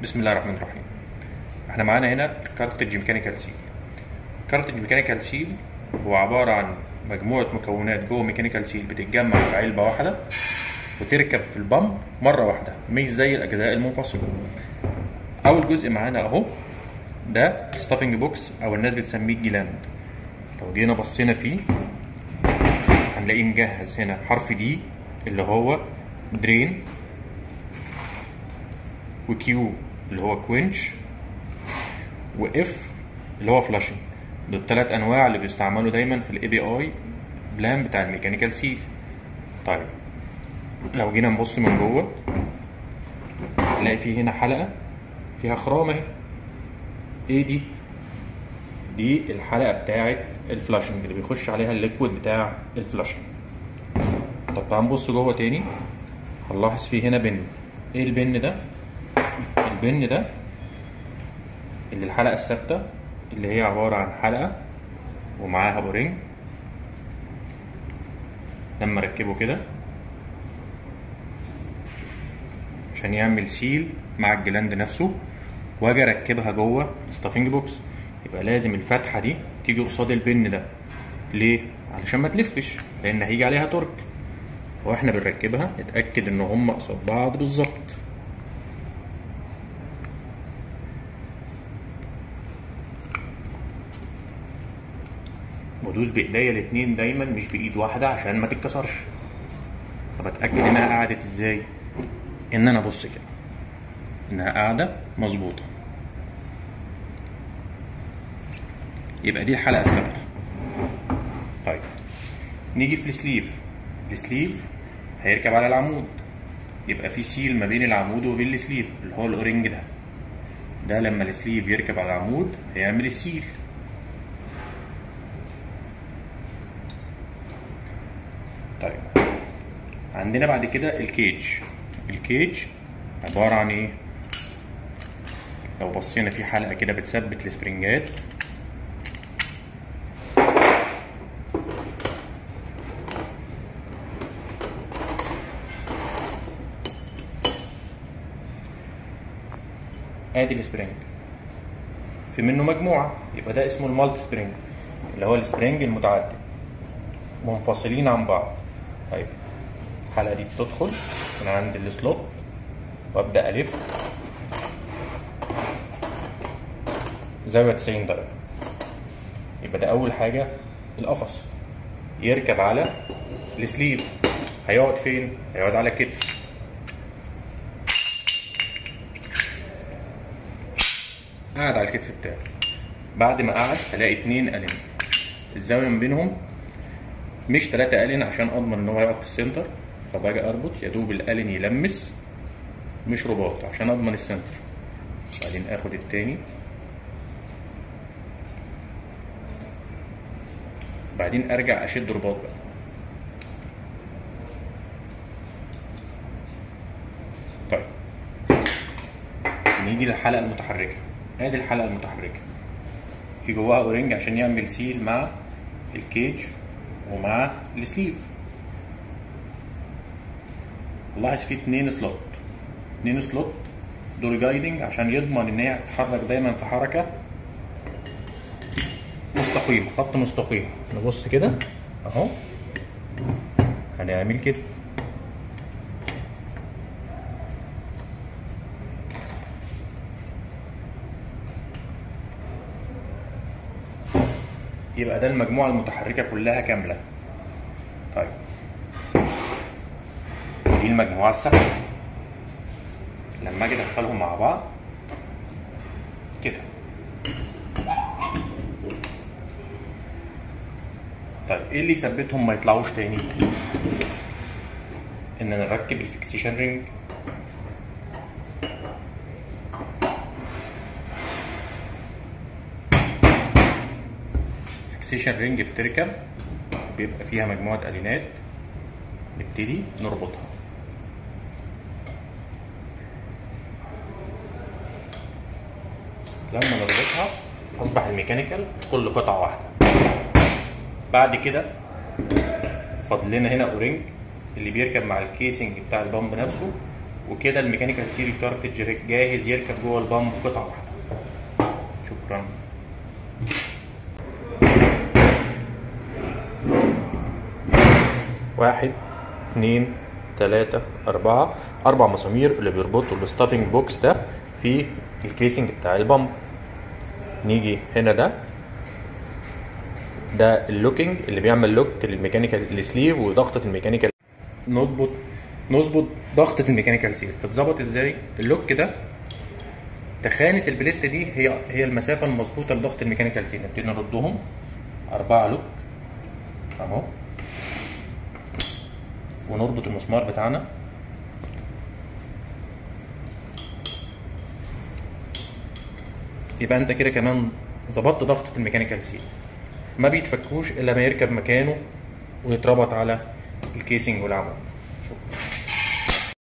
بسم الله الرحمن الرحيم احنا معانا هنا كارتج ميكانيكال سيل كارتج ميكانيكال سيل هو عبارة عن مجموعة مكونات جوه ميكانيكال سيل بتتجمع في علبة واحدة وتركب في البامب مرة واحدة مش زي الأجزاء المنفصلة أول جزء معانا أهو ده ستافنج بوكس أو الناس بتسميه جلاند لو جينا بصينا فيه هنلاقيه مجهز هنا حرف دي اللي هو درين وكيو اللي هو كوينش واف اللي هو فلاشنج دول الثلاث انواع اللي بيستعملوا دايما في الاي بي اي بلان بتاع الميكانيكال سيل طيب لو جينا نبص من جوه نلاقي فيه هنا حلقه فيها خرام اهي ايه دي دي الحلقه بتاعه الفلاشنج اللي بيخش عليها الليكويد بتاع الفلاشنج طب تعال نبص جوه تاني هنلاحظ فيه هنا بن ايه البن ده البن ده اللي الحلقه الثابته اللي هي عباره عن حلقه ومعاها بورينج لما اركبه كده عشان يعمل سيل مع الجلاند نفسه واجي اركبها جوه ستافنج بوكس يبقى لازم الفتحه دي تيجي قصاد البن ده ليه علشان ما تلفش لان هيجي عليها تورك واحنا بنركبها نتاكد ان هم قصاد بعض بالظبط بدوس بايديا الاتنين دايما مش بايد واحده عشان ما تتكسرش طب اتاكد انها قعدت ازاي ان انا ابص كده انها قاعده مظبوطه يبقى دي الحلقه الثابته طيب نيجي في السليف السليف هيركب على العمود يبقى في سيل ما بين العمود وبين السليف اللي هو الاورنج ده ده لما السليف يركب على العمود هيعمل السيل طيب عندنا بعد كده الكيج الكيج عبارة عن ايه لو بصينا في حلقة كده بتثبت السبرنجات ادي السبرينج في منه مجموعة يبقى ده اسمه المالتي سبرينج اللي هو السبرينج المتعدد منفصلين عن بعض طيب الحلقة دي بتدخل من عند السلوت وابدأ ألف زاوية 90 درجة يبقى ده أول حاجة القفص يركب على السليب هيقعد فين؟ هيقعد على كتف قاعد على الكتف بتاعي بعد ما قعد هلاقي اتنين قلم الزاوية ما بينهم مش تلاتة قلن عشان اضمن ان هو يقعد في السنتر فباجي اربط يا دوب القلن يلمس مش رباط عشان اضمن السنتر بعدين اخد التاني بعدين ارجع اشد رباط بقى طيب نيجي للحلقة المتحركة ادي الحلقة المتحركة في جواها اورنج عشان يعمل سيل مع الكيج ومع السليف لاحظ فيه اتنين سلوت اتنين سلوت دول جايدنج عشان يضمن ان هي تتحرك دايما في حركه مستقيم خط مستقيم نبص كده اهو هنعمل كده يبقى ده المجموعة المتحركة كلها كاملة طيب دي المجموعة الثابتة لما اجي ادخلهم مع بعض كده طيب ايه اللي يثبتهم ما يطلعوش تاني ان انا نركب الفيكسيشن رينج الفيكسيشن رينج بتركب بيبقى فيها مجموعة قلينات نبتدي نربطها لما نربطها أصبح الميكانيكال كل قطعة واحدة بعد كده فاضل لنا هنا اورنج اللي بيركب مع الكيسنج بتاع البامب نفسه وكده الميكانيكال سيل كارتج جاهز يركب جوه البامب قطعه واحده شكرا واحد اتنين تلاتة أربعة أربع مسامير اللي بيربطوا الستافنج بوكس ده في الكيسنج بتاع البامب نيجي هنا ده ده اللوكينج اللي بيعمل لوك للميكانيكال السليف وضغطة الميكانيكال نظبط نظبط ضغطة الميكانيكال سيل تتظبط ازاي؟ اللوك ده تخانة البليت دي هي هي المسافة المظبوطة لضغط الميكانيكال سيل نبتدي نردهم أربعة لوك أهو ونربط المسمار بتاعنا يبقى انت كده كمان ظبطت ضغطة الميكانيكال سيل ما بيتفكوش الا ما يركب مكانه ويتربط على الكيسنج والعمود شكرا